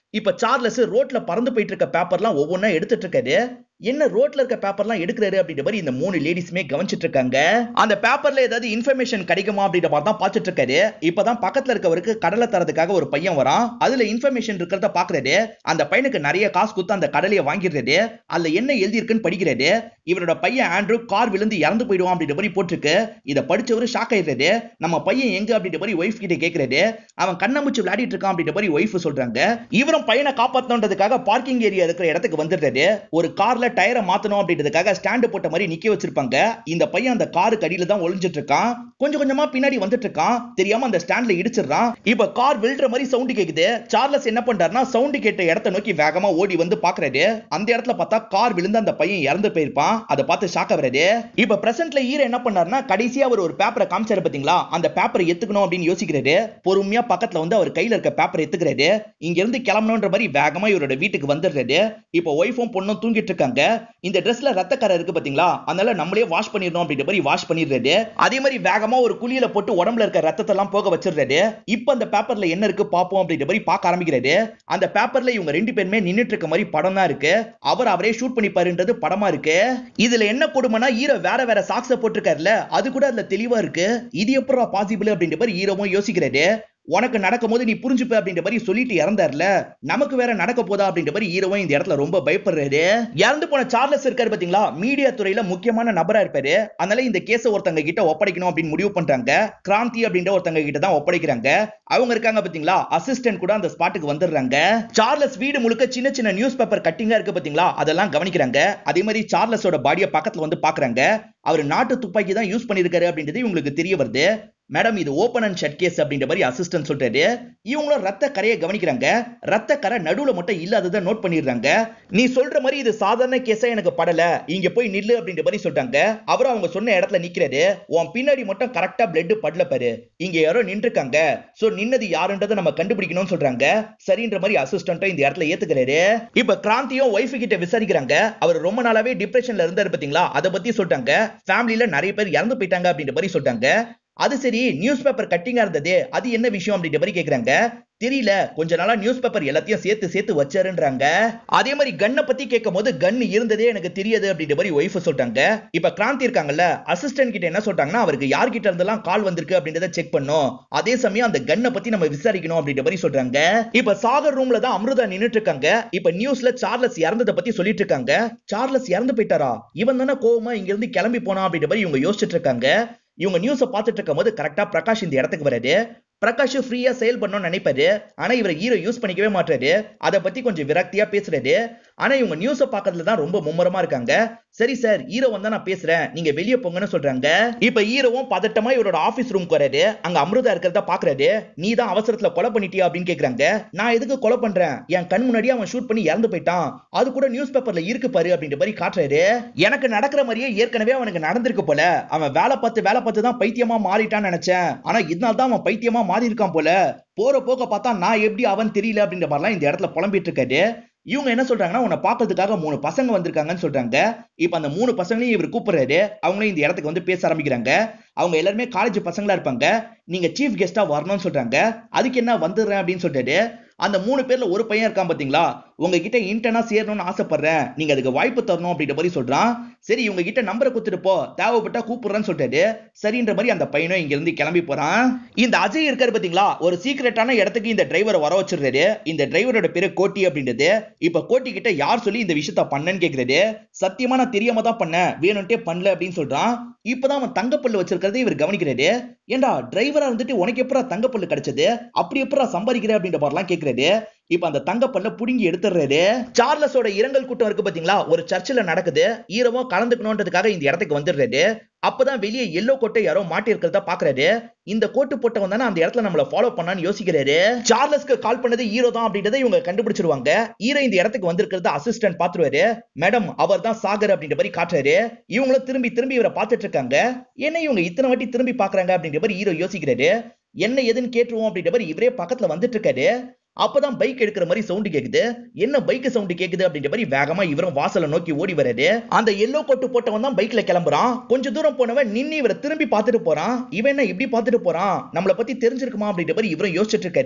இப்ப சார்லஸ் ரோட்ல பறந்து போயிட்டு இருக்க பேப்பர்லாம் ஒவ்வொன்றா எடுத்துட்டு இருக்காரு என்ன ரோட்ல இருக்க பேப்பர்லாம் எடுக்கிறாரு அப்படின்ற மாதிரி இந்த மூணு லேடிஸுமே கவனிச்சிட்டு இருக்காங்க அந்த பேப்பர்ல ஏதாவது இன்ஃபர்மேஷன் கிடைக்குமா அப்படின்ற மாதிரி தான் பார்த்துட்டு இருக்காரு இப்பதான் பக்கத்துல இருக்கவருக்கு கடலை தரதுக்காக ஒரு பையன் வரான் அதுல இன்ஃபர்மேஷன் இருக்கிறத பாக்குறாரு அந்த பையனுக்கு நிறைய காசு கொடுத்து அந்த கடலையை வாங்கிடுறாரு அதுல என்ன எழுதி இருக்குன்னு படிக்கிறாரு இவரோட பையன் ஆண்ட்ரூ கார் விழுந்து இறந்து போயிடுவான் அப்படின்ற மாதிரி போட்டிருக்கு இதை படிச்சவரு ஷாக் ஆயிடுறாரு நம்ம பையன் எங்க அப்படின்ற மாதிரி ஒய்ஃப் கிட்ட கேக்குறாரு அவன் கண்ணாமூச்சி விளையாடிட்டு இருக்கான் அப்படின்ற மாதிரி ஒய்ஃப் சொல்றாங்க இவரும் பையனை காப்பாத்தணுன்றதுக்காக பார்க்கிங் ஏரியா இருக்கிற இடத்துக்கு வந்துடுறாரு ஒரு கார்ல டயரை மாத்தணும் அப்படின்றதுக்காக ஸ்டாண்டு போட்ட மாதிரி நிக்க வச்சிருப்பாங்க இந்த பையன் அந்த காருக்கு அடியில தான் ஒளிஞ்சிட்டு இருக்கான் கொஞ்சம் கொஞ்சமா பின்னாடி வந்துட்டு இருக்கான் தெரியாம அந்த ஸ்டாண்ட்ல இடிச்சிடுறான் இப்ப கார் விழுற மாதிரி சவுண்ட் கேக்குது சார்லஸ் என்ன பண்றாருன்னா சவுண்ட் கேட்ட இடத்த நோக்கி வேகமா ஓடி வந்து பாக்குறாரு அந்த இடத்துல பார்த்தா கார் விழுந்து அந்த பையன் இறந்து போயிருப்பான் அதை பார்த்து ஷாக் ஆகுறாரு இப்ப பிரசன்ட்ல ஈர என்ன பண்ணாருன்னா கடைசியா அவர் ஒரு பேப்பரை காமிச்சாரு பாத்தீங்களா அந்த பேப்பரை எத்துக்கணும் அப்படின்னு யோசிக்கிறாரு பொறுமையா பக்கத்துல வந்து அவர் கையில இருக்க பேப்பரை எத்துக்கிறாரு இங்க இருந்து கிளம்பணுன்ற மாதிரி வேகமா இவரோட வீட்டுக்கு வந்துடுறாரு இப்ப ஒய்ஃபும் பொண்ணும் தூங்கிட்டு இருக்காங்க இந்த ட்ரெஸ்ல ரத்தக்கரை இருக்கு பாத்தீங்களா அதனால நம்மளே வாஷ் பண்ணிடணும் அப்படின்ற மாதிரி வாஷ் பண்ணிடுறாரு அதே மாதிரி வேகமா ஒரு குழியில போட்டு உடம்புல இருக்க ரத்தத்தை எல்லாம் போக வச்சிடுறாரு இப்ப அந்த பேப்பர்ல என்ன இருக்கு பாப்போம் அப்படின்ற மாதிரி பார்க்க ஆரம்பிக்கிறாரு அந்த பேப்பர்ல இவங்க ரெண்டு பேருமே நின்னுட்டு இருக்க மாதிரி படம் தான் இருக்கு அவர் அவரே ஷூட் பண்ணிப்பாருன்றது படமா இருக்கு இதுல என்ன கொடுமைனா ஹீரோ வேற வேற சாக்ஸ போட்டிருக்காருல அது கூட அதுல தெளிவா இருக்கு இது எப்படா பாசிபிள் அப்படின்ற மாதிரி ஹீரோவும் யோசிக்கிறாரு உனக்கு நடக்கும் போது நீ புரிஞ்சுப்ப அப்படின்ற மாதிரி சொல்லிட்டு இறந்தார்ல நமக்கு வேற நடக்க போதா அப்படின்ற மாதிரி ஹீரோவும் இந்த இடத்துல ரொம்ப பயப்படுறாரு இறந்து போன சார்லஸ் இருக்காரு பாத்தீங்களா மீடியா துறையில முக்கியமான நபரா இருப்பாரு அதனால இந்த கேஸ ஒருத்தங்க கிட்ட ஒப்படைக்கணும் அப்படின்னு முடிவு பண்றாங்க கிராந்தி அப்படின்ற ஒருத்தங்க கிட்ட தான் ஒப்படைக்கிறாங்க அவங்க இருக்காங்க பாத்தீங்களா அசிஸ்டன்ட் கூட அந்த ஸ்பாட்டுக்கு வந்துடுறாங்க சார்லஸ் வீடு முழுக்க சின்ன சின்ன நியூஸ் பேப்பர் கட்டிங்கா இருக்கு பாத்தீங்களா அதெல்லாம் கவனிக்கிறாங்க அதே மாதிரி சார்லஸோட பாடியை பக்கத்துல வந்து பாக்குறாங்க அவர் நாட்டு துப்பாக்கி தான் யூஸ் பண்ணிருக்காரு அப்படின்றது இவங்களுக்கு தெரிய வருது மேடம் இது ஓபன் அண்ட் ஷட் கேஸ் அப்படின்ற மாதிரி அசிஸ்டன்ட் சொல்றாரு இவங்களும் ரத்த கரையை கவனிக்கிறாங்க ரத்த கரை நடுவுல மட்டும் இல்லாததை நோட் பண்ணிடுறாங்க நீ சொல்ற மாதிரி இது சாதாரண கேஸா எனக்கு படல இங்க போய் நில்லு அப்படின்ற மாதிரி சொல்றாங்க அவரும் அவங்க சொன்ன இடத்துல நிக்கிறாரு உன் பின்னாடி மட்டும் கரெக்டா பிளட் படல பாரு இங்க யாரோ நின்றுருக்காங்க சோ நின்னது யாருன்றதை நம்ம கண்டுபிடிக்கணும்னு சொல்றாங்க சரின்ற மாதிரி அசிஸ்டன்ட்டும் இந்த இடத்துல ஏத்துக்கிறாரு இப்ப கிராந்தியும் ஒய்ஃப் கிட்ட விசாரிக்கிறாங்க அவர் ரொம்ப நாளாவே டிப்ரெஷன்ல இருந்தாரு பாத்தீங்களா அதை பத்தி சொல்றாங்க ஃபேமிலில நிறைய பேர் இறந்து போயிட்டாங்க அப்படின்ற மாதிரி சொல்றாங்க அது சரி நியூஸ் பேப்பர் கட்டிங்கா இருந்தது அது என்ன விஷயம் அப்படின்ற மாதிரி கேக்குறாங்க தெரியல கொஞ்ச நாளா நியூஸ் பேப்பர் எல்லாத்தையும் சேர்த்து சேர்த்து வச்சாருன்றாங்க அதே மாதிரி கன்னை பத்தி கேட்கும் போது கன் இருந்ததே எனக்கு தெரியாது அப்படின்ற மாதிரி ஒய்ஃப் சொல்றாங்க இப்ப கிராந்தி இருக்காங்கல்ல அசிஸ்டன்ட் கிட்ட என்ன சொல்றாங்கன்னா அவருக்கு யார்கிட்ட இருந்தெல்லாம் கால் வந்திருக்கு அப்படின்றத செக் பண்ணும் அதே சமயம் அந்த கன்னை பத்தி நம்ம விசாரிக்கணும் அப்படின்ற மாதிரி சொல்றாங்க இப்ப சாகர் ரூம்ல தான் அமிர்தா நின்னுட்டு இருக்காங்க இப்ப நியூஸ்ல சார்லஸ் இறந்ததை பத்தி சொல்லிட்டு இருக்காங்க சார்லஸ் இறந்து போயிட்டாரா இவன் தானே கோவமா இங்க இருந்து கிளம்பி போனா அப்படின்ற மாதிரி இவங்க யோசிச்சுட்டு இருக்காங்க இவங்க நியூஸை பார்த்துட்டு இருக்கும் போது கரெக்டா பிரகாஷ் இந்த இடத்துக்கு வராரு பிரகாஷ் ஃப்ரீயா செயல் பண்ணணும்னு நினைப்பாரு ஆனா இவரை ஹீரோ யூஸ் பண்ணிக்கவே மாட்டாரு அதை பத்தி கொஞ்சம் விரக்தியா பேசுறாரு ஆனா இவங்க நியூஸை பார்க்கறதுல தான் ரொம்ப மும்முரமா இருக்காங்க சரி சார் ஹீரோ வந்தா நான் பேசுறேன் நீங்க வெளியே போங்கன்னு சொல்றாங்க இப்ப ஹீரோவும் பதட்டமா இவரோட ஆபீஸ் ரூம்க்கு வராரு அங்க அமிர்தா இருக்கிறத பாக்குறாரு நீ தான் அவசரத்துல கொலை பண்ணிட்டியா அப்படின்னு கேக்குறாங்க நான் எதுக்கு கொலை பண்றேன் என் கண் முன்னாடியே அவன் ஷூட் பண்ணி இறந்து போயிட்டான் அது கூட நியூஸ் பேப்பர்ல இருக்கு பாரு அப்படின்ற மாதிரி காட்டுறாரு எனக்கு நடக்கிற மாதிரியே ஏற்கனவே அவனுக்கு நடந்திருக்கு போல அவன் வேலை பார்த்து வேலை பார்த்து தான் பைத்தியமா மாறிட்டான்னு நினைச்சேன் ஆனா இதனால தான் அவன் பைத்தியமா மாறி இருக்கான் போல போற போக்க பார்த்தா நான் எப்படி அவன் தெரியல அப்படின்ற மாதிரிலாம் இந்த இடத்துல புலம்பிட்டு இருக்காரு இவங்க என்ன சொல்றாங்கன்னா உன்னை பார்க்கறதுக்காக மூணு பசங்க வந்திருக்காங்கன்னு சொல்றாங்க இப்ப அந்த மூணு பசங்களையும் இவர் கூப்பிடுறாரு அவங்களும் இந்த இடத்துக்கு வந்து பேச ஆரம்பிக்கிறாங்க அவங்க எல்லாருமே காலேஜ் பசங்களா இருப்பாங்க நீங்க சீஃப் கெஸ்டா வரணும்னு சொல்றாங்க அதுக்கு என்ன வந்துடுறேன் அப்படின்னு சொல்லிட்டு அந்த மூணு பேர்ல ஒரு பையன் இருக்கான் பாத்தீங்களா உங்ககிட்ட இன்டர்னா சேரணும்னு ஆசைப்படுறேன் நீங்க அதுக்கு வாய்ப்பு தரணும் அப்படின்ற மாதிரி சொல்றான் சரி உங்க கிட்ட நம்பரை கொடுத்துட்டு போ தேவைப்பட்டா கூப்பிடுறேன்னு சொல்லிட்டாரு சரின்ற மாதிரி அந்த பையனும் இங்க இருந்து கிளம்பி போறான் இந்த அஜய் இருக்காரு பாத்தீங்களா ஒரு சீக்கிரட்டான இடத்துக்கு இந்த டிரைவரை வர வச்சிடுறாரு இந்த டிரைவரோட பேரு கோட்டி அப்படின்றது இப்ப கோட்டி கிட்ட யார் சொல்லி இந்த விஷயத்த பண்ணேன்னு கேக்குறாரு சத்தியமா நான் தெரியாம தான் பண்ணேன் வேணும்ட்டே பண்ணல அப்படின்னு சொல்றான் இப்பதான் அவன் தங்கப்பல்லு வச்சிருக்கிறதை இவர் கவனிக்கிறாரு ஏண்டா டிரைவரா இருந்துட்டு உனக்கு எப்படா தங்கப்பல்லு கிடைச்சது அப்படி எப்படா சம்பாதிக்கிற அப்படின்ற மாதிரிலாம் கேக்குறாரு இப்ப அந்த தங்கப்பல்ல புடுங்கி எடுத்துடுறாரு சார்லஸோட இரங்கல் கூட்டம் இருக்கு பாத்தீங்களா ஒரு சர்ச்சில் நடக்குது ஈரமும் கலந்துக்கணுன்றதுக்காக இந்த இடத்துக்கு வந்துடுறாரு அப்பதான் வெளியே எல்லோ கோட்டை யாரோ மாட்டி இருக்கிறத பாக்குறாரு இந்த கோட்டு போட்டவன் தானே அந்த இடத்துல நம்மள ஃபாலோ பண்ணான்னு யோசிக்கிறாரு சார்லஸ்க்கு கால் பண்ணது ஹீரோ தான் அப்படின்றத இவங்க கண்டுபிடிச்சிருவாங்க ஹீரோ இந்த இடத்துக்கு வந்திருக்கிறத அசிஸ்டன்ட் பாத்துருவாரு மேடம் அவர் தான் சாகர் அப்படின்ற மாதிரி காட்டுறாரு இவங்களும் திரும்பி திரும்பி இவரை பார்த்துட்டு இருக்காங்க என்ன இவங்க இத்தனை வாட்டி திரும்பி பாக்குறாங்க அப்படின்ற மாதிரி ஹீரோ யோசிக்கிறாரு என்ன எதுன்னு கேட்டுருவோம் அப்படின்ற மாதிரி இவரே பக்கத்துல வந்துட்டு இருக்காரு அப்பதான் பைக் எடுக்கிற மாதிரி சவுண்ட் கேக்குது என்ன பைக் சவுண்ட் கேக்குது அப்படின்ற மாதிரி வேகமா இவரும் வாசலை நோக்கி ஓடி வராரு அந்த எல்லோ கோட்டு போட்டவன் தான் பைக்ல கிளம்புறான் கொஞ்ச தூரம் போனவன் நின்னு இவரை திரும்பி பார்த்துட்டு போறான் இவன் என்ன இப்படி பார்த்துட்டு போறான் நம்மள பத்தி தெரிஞ்சிருக்குமா அப்படின்ற மாதிரி இவரும் யோசிச்சுட்டு இருக்காரு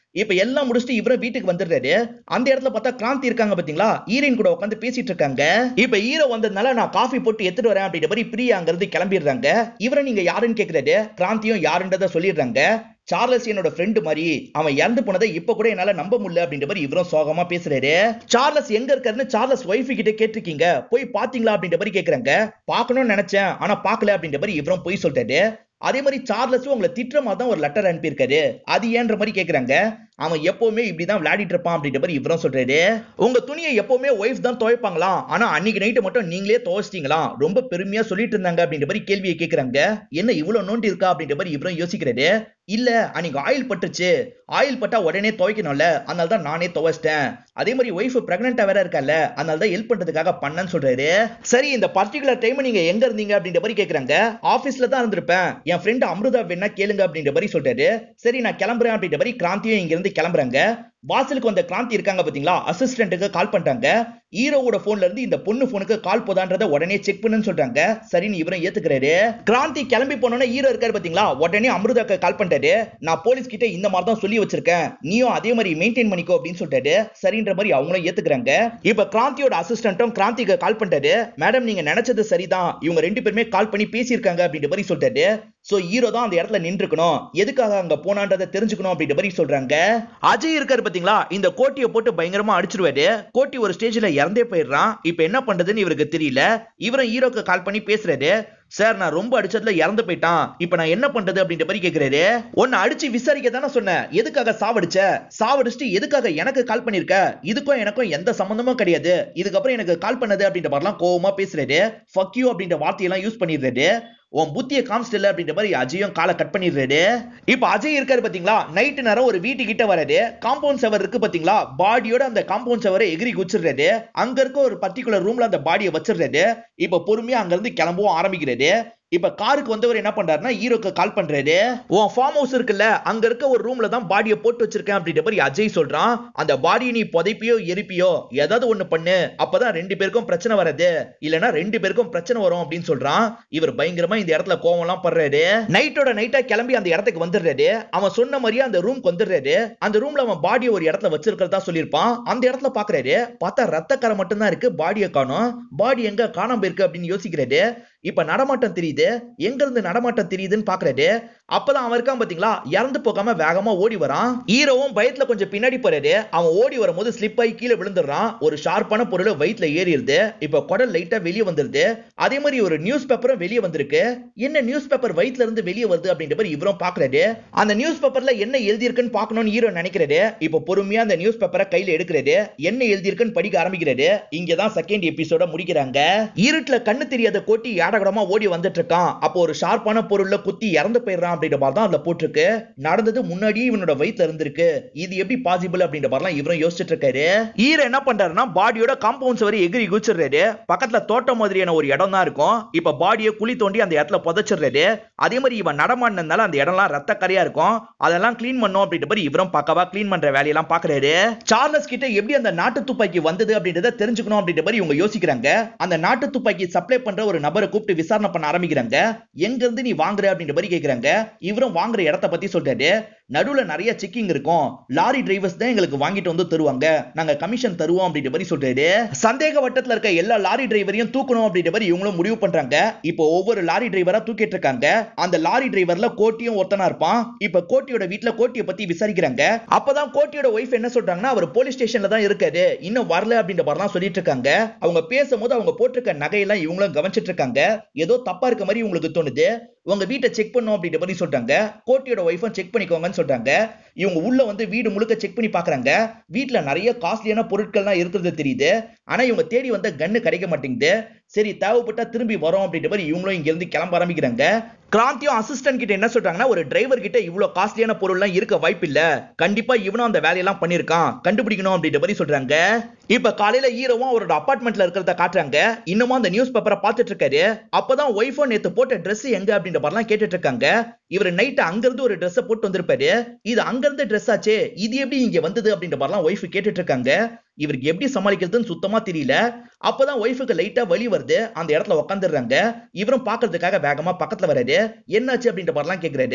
இப்ப எல்லாம் முடிச்சுட்டு இவர வீட்டுக்கு வந்துடுறாரு அந்த இடத்துல பார்த்தா கிராந்தி இருக்காங்க பாத்தீங்களா ஹீரோயின் கூட உட்காந்து பேசிட்டு இருக்காங்க இப்ப ஹீரோ வந்ததுனால நான் காஃபி போட்டு எடுத்துட்டு வரேன் அப்படின்ற மாதிரி பிரியா அங்க இருந்து கிளம்பிடுறாங்க இவரை நீங்க யாருன்னு கேக்குறாரு கிராந்தியும் யாருன்றத சொல்லிடுறாங்க சார்லஸ் என்னோட ஃப்ரெண்டு மாதிரி அவன் இறந்து போனதை இப்ப கூட என்னால நம்ப முடியல அப்படின்ற மாதிரி இவரும் சோகமா பேசுறாரு சார்லஸ் எங்க இருக்காருன்னு சார்லஸ் ஒய்ஃப் கிட்ட கேட்டிருக்கீங்க போய் பாத்தீங்களா அப்படின்ற மாதிரி கேக்குறாங்க பார்க்கணும்னு நினைச்சேன் ஆனா பார்க்கல அப்படின்ற மாதிரி இவரும் போய் சொல்லிட்டாரு அதே மாதிரி சார்லஸும் உங்களை திட்டுற மாதிரி தான் ஒரு லெட்டர் அனுப்பியிருக்காரு அது ஏன்ற மாதிரி கேக்குறாங்க அவன் எப்பவுமே இப்படிதான் விளையாடிட்டு இருப்பான் அப்படின்ற மாதிரி இவரும் சொல்றாரு உங்க துணியை எப்பவுமே ஒய்ஃப் தான் துவைப்பாங்களாம் ஆனா அன்னைக்கு நைட்டு மட்டும் நீங்களே துவைச்சிட்டீங்களாம் ரொம்ப பெருமையா சொல்லிட்டு இருந்தாங்க அப்படின்ற மாதிரி கேள்வியை கேக்குறாங்க என்ன இவ்வளவு நோண்டி இருக்கா அப்படின்ற மாதிரி இவரும் யோசிக்கிறாரு இல்ல அன்னைக்கு ஆயில் பட்டுச்சு ஆயில் பட்டா உடனே துவைக்கணும்ல அதனால தான் நானே துவைச்சிட்டேன் அதே மாதிரி ஒய்ஃப் பிரெக்னெண்டா வேற இருக்கல அதனால தான் ஹெல்ப் பண்றதுக்காக பண்ணேன்னு சொல்றாரு சரி இந்த பர்டிகுலர் டைம் நீங்க எங்க இருந்தீங்க அப்படின்ற மாதிரி கேக்குறாங்க ஆபீஸ்ல தான் இருந்திருப்பேன் என் ஃப்ரெண்ட் அமிர்தா வேணா கேளுங்க அப்படின்ற மாதிரி சொல்றாரு சரி நான் கிளம்புறேன் அப்படின்ற மாதிரி கிராந்தியும் இங்க இருந்து கிளம்புறாங்க வாசலுக்கு வந்த கிராந்தி இருக்காங்க பாத்தீங்களா அசிஸ்டன்ட்டுக்கு கால் பண்றாங்க ஹீரோவோட போன்ல இருந்து இந்த பொண்ணு போனுக்கு கால் போதான்றத உடனே செக் பண்ணுன்னு சொல்றாங்க சரின்னு இவரும் ஏத்துக்கிறாரு கிராந்தி கிளம்பி போனோன்னா ஹீரோ இருக்காரு பாத்தீங்களா உடனே அமிர்தாக்கு கால் பண்ணிட்டாரு நான் போலீஸ் கிட்ட இந்த மாதிரி தான் சொல்லி வச்சிருக்கேன் நீயும் அதே மாதிரி மெயின்டைன் பண்ணிக்கோ அப்படின்னு சொல்லிட்டாரு சரின்ற மாதிரி அவங்களும் ஏத்துக்கிறாங்க இப்ப கிராந்தியோட அசிஸ்டன்ட்டும் கிராந்திக்கு கால் பண்ணிட்டாரு மேடம் நீங்க நினைச்சது சரிதான் இவங்க ரெண்டு பேருமே கால் பண்ணி பேசியிருக்காங்க அப்படின்ற மாதிரி சொல்லிட்டாரு சோ ஹீரோ தான் அந்த இடத்துல நின்றுக்கணும் எதுக்காக அங்க போனான்றதை தெரிஞ்சுக்கணும் அப்படின்ற மாதிரி சொல்றாங்க அஜய் இருக்காரு பாத்தீங்களா இந்த கோட்டியை போட்டு பயங்கரமா அடிச்சிருவாரு கோட்டி ஒரு ஸ்டேஜ்ல இறந்தே போயிடுறான் இப்ப என்ன பண்றதுன்னு இவருக்கு தெரியல இவரும் ஹீரோக்கு கால் பண்ணி பேசுறாரு சார் நான் ரொம்ப அடிச்சதுல இறந்து போயிட்டான் இப்ப நான் என்ன பண்றது அப்படின்ற மாதிரி கேக்குறாரு உன்னை அடிச்சு விசாரிக்க தானே சொன்னேன் எதுக்காக சாவடிச்ச சாவடிச்சுட்டு எதுக்காக எனக்கு கால் பண்ணிருக்க இதுக்கும் எனக்கும் எந்த சம்பந்தமும் கிடையாது இதுக்கப்புறம் எனக்கு கால் பண்ணது அப்படின்ற மாதிரிலாம் கோவமா பேசுறாரு ஃபக் யூ அப்படின்ற வார்த்தையெல்லாம் யூஸ் பண்ணிடுறாரு உன் புத்தியை காமிச்சிட்டல அப்படின்ற மாதிரி அஜயும் காலை கட் பண்ணிடுறாரு இப்ப அஜய் இருக்காரு பாத்தீங்களா நைட்டு நேரம் ஒரு வீட்டு கிட்ட வராரு காம்பவுண்ட் செவர் இருக்கு பாத்தீங்களா பாடியோட அந்த காம்பவுண்ட் செவரை எகிரி குச்சிடுறாரு அங்க இருக்க ஒரு பர்டிகுலர் ரூம்ல அந்த பாடியை வச்சிடுறாரு இப்ப பொறுமையா அங்க இருந்து கிளம்பவும் ஆரம்பிக்கிறாரு இப்ப காருக்கு வந்தவர் என்ன பண்றாருன்னா ஹீரோக்கு கால் பண்றாரு உன் ஃபார்ம் ஹவுஸ் இருக்குல்ல அங்க இருக்க ஒரு ரூம்ல தான் பாடியை போட்டு வச்சிருக்கேன் அப்படின்ற மாதிரி அஜய் சொல்றான் அந்த பாடியை நீ புதைப்பியோ எரிப்பியோ ஏதாவது ஒண்ணு பண்ணு அப்பதான் ரெண்டு பேருக்கும் பிரச்சனை வராது இல்லனா ரெண்டு பேருக்கும் பிரச்சனை வரும் அப்படின்னு சொல்றான் இவர் பயங்கரமா இந்த இடத்துல கோவம் எல்லாம் படுறாரு நைட்டோட நைட்டா கிளம்பி அந்த இடத்துக்கு வந்துடுறாரு அவன் சொன்ன மாதிரியே அந்த ரூம்க்கு வந்துடுறாரு அந்த ரூம்ல அவன் பாடியை ஒரு இடத்துல வச்சிருக்கிறதா சொல்லியிருப்பான் அந்த இடத்துல பாக்குறாரு பார்த்தா ரத்தக்கரை மட்டும்தான் இருக்கு பாடியை காணும் பாடி எங்க காணாம போயிருக்கு அப்படின்னு யோசிக்கிறாரு இப்ப நடமாட்டம் தெரியுது எங்க இருந்து நடமாட்டம் தெரியுதுன்னு பாக்குறாரு அப்பதான் அவன் இருக்கான் பாத்தீங்களா இறந்து போகாம வேகமா ஓடி வரான் ஹீரோவும் பயத்துல கொஞ்சம் பின்னாடி போறாரு அவன் ஓடி வரும்போது ஸ்லிப் ஆகி கீழே விழுந்துடுறான் ஒரு ஷார்ப்பான பொருள் வயிற்றுல ஏறிடுது இப்ப குடல் லைட்டா வெளியே வந்துருது அதே மாதிரி ஒரு நியூஸ் பேப்பரும் வெளியே வந்திருக்கு என்ன நியூஸ் பேப்பர் வயிற்றுல இருந்து வெளியே வருது அப்படின்ற மாதிரி இவரும் பாக்குறாரு அந்த நியூஸ் பேப்பர்ல என்ன எழுதியிருக்குன்னு பார்க்கணும்னு ஹீரோ நினைக்கிறாரு இப்ப பொறுமையா அந்த நியூஸ் பேப்பரை கையில எடுக்கிறாரு என்ன எழுதியிருக்குன்னு படிக்க ஆரம்பிக்கிறாரு இங்கதான் செகண்ட் எபிசோட முடிக்கிறாங்க இருட்டுல கண்ணு தெரியாத கோட்டி ஏடகடமா ஓடி வந்துட்டு இருக்கான் அப்போ ஒரு ஷார்ப்பான பொருள்ல குத்தி இறந்து போயிடுறான் அப்படின்ற மாதிரி தான் அதுல போட்டிருக்கு நடந்தது முன்னாடியே இவனோட வயித்துல இருந்திருக்கு இது எப்படி பாசிபிள் அப்படின்ற மாதிரிலாம் இவரும் யோசிச்சுட்டு இருக்காரு ஈர என்ன பண்றாருன்னா பாடியோட காம்பவுண்ட்ஸ் வரை எகிரி குச்சிடுறாரு பக்கத்துல தோட்டம் மாதிரியான ஒரு இடம் தான் இருக்கும் இப்ப பாடியை குழி தோண்டி அந்த இடத்துல புதைச்சிடுறாரு அதே மாதிரி இவன் நடமாடினதுனால அந்த இடம்லாம் ரத்த கரையா இருக்கும் அதெல்லாம் க்ளீன் பண்ணும் அப்படின்ற மாதிரி இவரும் பக்கவா க்ளீன் பண்ற வேலையெல்லாம் பாக்குறாரு சார்லஸ் கிட்ட எப்படி அந்த நாட்டு துப்பாக்கி வந்தது அப்படின்றத தெரிஞ்சுக்கணும் அப்படின்ற மாதிரி இவங்க யோசிக்கிறாங்க அந்த நாட்டு துப்பாக்கி சப்ளை பண்ற ஒரு நபரை கூப்பிட்டு விசாரணை பண்ண ஆரம்பிக்கிறாங்க எங்க இருந்து நீ வாங்குற அப்படின்ற மாதிரி கேக்குறாங்க இவரும் வாங்குற இடத்த பத்தி சொல்றாரு நடுவுல நிறைய செக்கிங் இருக்கும் லாரி டிரைவர்ஸ் தான் எங்களுக்கு வாங்கிட்டு வந்து தருவாங்க நாங்க கமிஷன் தருவோம் அப்படின்ற மாதிரி சொல்றாரு சந்தேக வட்டத்துல இருக்க எல்லா லாரி டிரைவரையும் தூக்கணும் அப்படின்ற மாதிரி இவங்களும் முடிவு பண்றாங்க இப்போ ஒவ்வொரு லாரி டிரைவரா தூக்கிட்டு இருக்காங்க அந்த லாரி டிரைவர்ல கோட்டியும் ஒருத்தனா இருப்பான் இப்ப கோட்டியோட வீட்ல கோட்டியை பத்தி விசாரிக்கிறாங்க அப்பதான் கோட்டியோட ஒய்ஃப் என்ன சொல்றாங்கன்னா அவர் போலீஸ் ஸ்டேஷன்ல தான் இருக்காரு இன்னும் வரல அப்படின்ற மாதிரிலாம் சொல்லிட்டு இருக்காங்க அவங்க பேசும்போது அவங்க போட்டிருக்க நகையெல்லாம் இவங்களும் கவனிச்சிட்டு இருக்காங்க ஏதோ தப்பா இருக்க மாதிரி உங்களுக்கு தோணுது உங்க வீட்டை செக் பண்ணும் அப்படின்ற மாதிரி சொல்றாங்க கோட்டியோட ஒய்ஃபும் செக் பண்ணிக்கோங்கன்னு சொல்றாங்க இவங்க உள்ள வந்து வீடு முழுக்க செக் பண்ணி பாக்குறாங்க வீட்டுல நிறைய காஸ்ட்லியான பொருட்கள்லாம் இருக்கிறது தெரியுது ஆனா இவங்க தேடி வந்த கன்னு கிடைக்க மாட்டேங்குது சரி தேவைப்பட்டா திரும்பி வரோம் அப்படின்ற மாதிரி இவங்களும் இங்க இருந்து கிளம்ப ஆரம்பிக்கிறாங்க கிராந்தியும் அசிஸ்டன்ட் கிட்ட என்ன சொல்றாங்கன்னா ஒரு டிரைவர் கிட்ட இவ்வளவு காஸ்ட்லியான பொருள்லாம் இருக்க வாய்ப்பு இல்ல கண்டிப்பா இவனும் அந்த வேலையெல்லாம் பண்ணிருக்கான் கண்டுபிடிக்கணும் அப்படின்ற மாதிரி சொல்றாங்க இப்ப காலையில ஹீரோவும் அவரோட அபார்ட்மெண்ட்ல இருக்கிறத காட்டுறாங்க இன்னமும் அந்த நியூஸ் பேப்பரை பார்த்துட்டு இருக்காரு அப்பதான் ஒய்ஃபோ நேத்து போட்ட Dress எங்க அப்படின்ற மாதிரிலாம் கேட்டுட்டு இருக்காங்க இவர் நைட் அங்க இருந்து ஒரு Dress போட்டு வந்திருப்பாரு இது அங்க இருந்து Dress ஆச்சே இது எப்படி இங்க வந்தது அப்படின்ற மாதிரிலாம் ஒய்ஃப் கேட்டுட்டு இருக்காங்க இவருக்கு எப்படி சமாளிக்கிறதுன்னு சுத்தமா தெரியல அப்பதான் ஒய்ஃபுக்கு லைட்டா வலி வருது அந்த இடத்துல உட்காந்துடுறாங்க இவரும் பாக்குறதுக்காக வேகமா பக்கத்துல வராரு என்னாச்சு அப்படின்ற மாதிரிலாம் கேக்குறாரு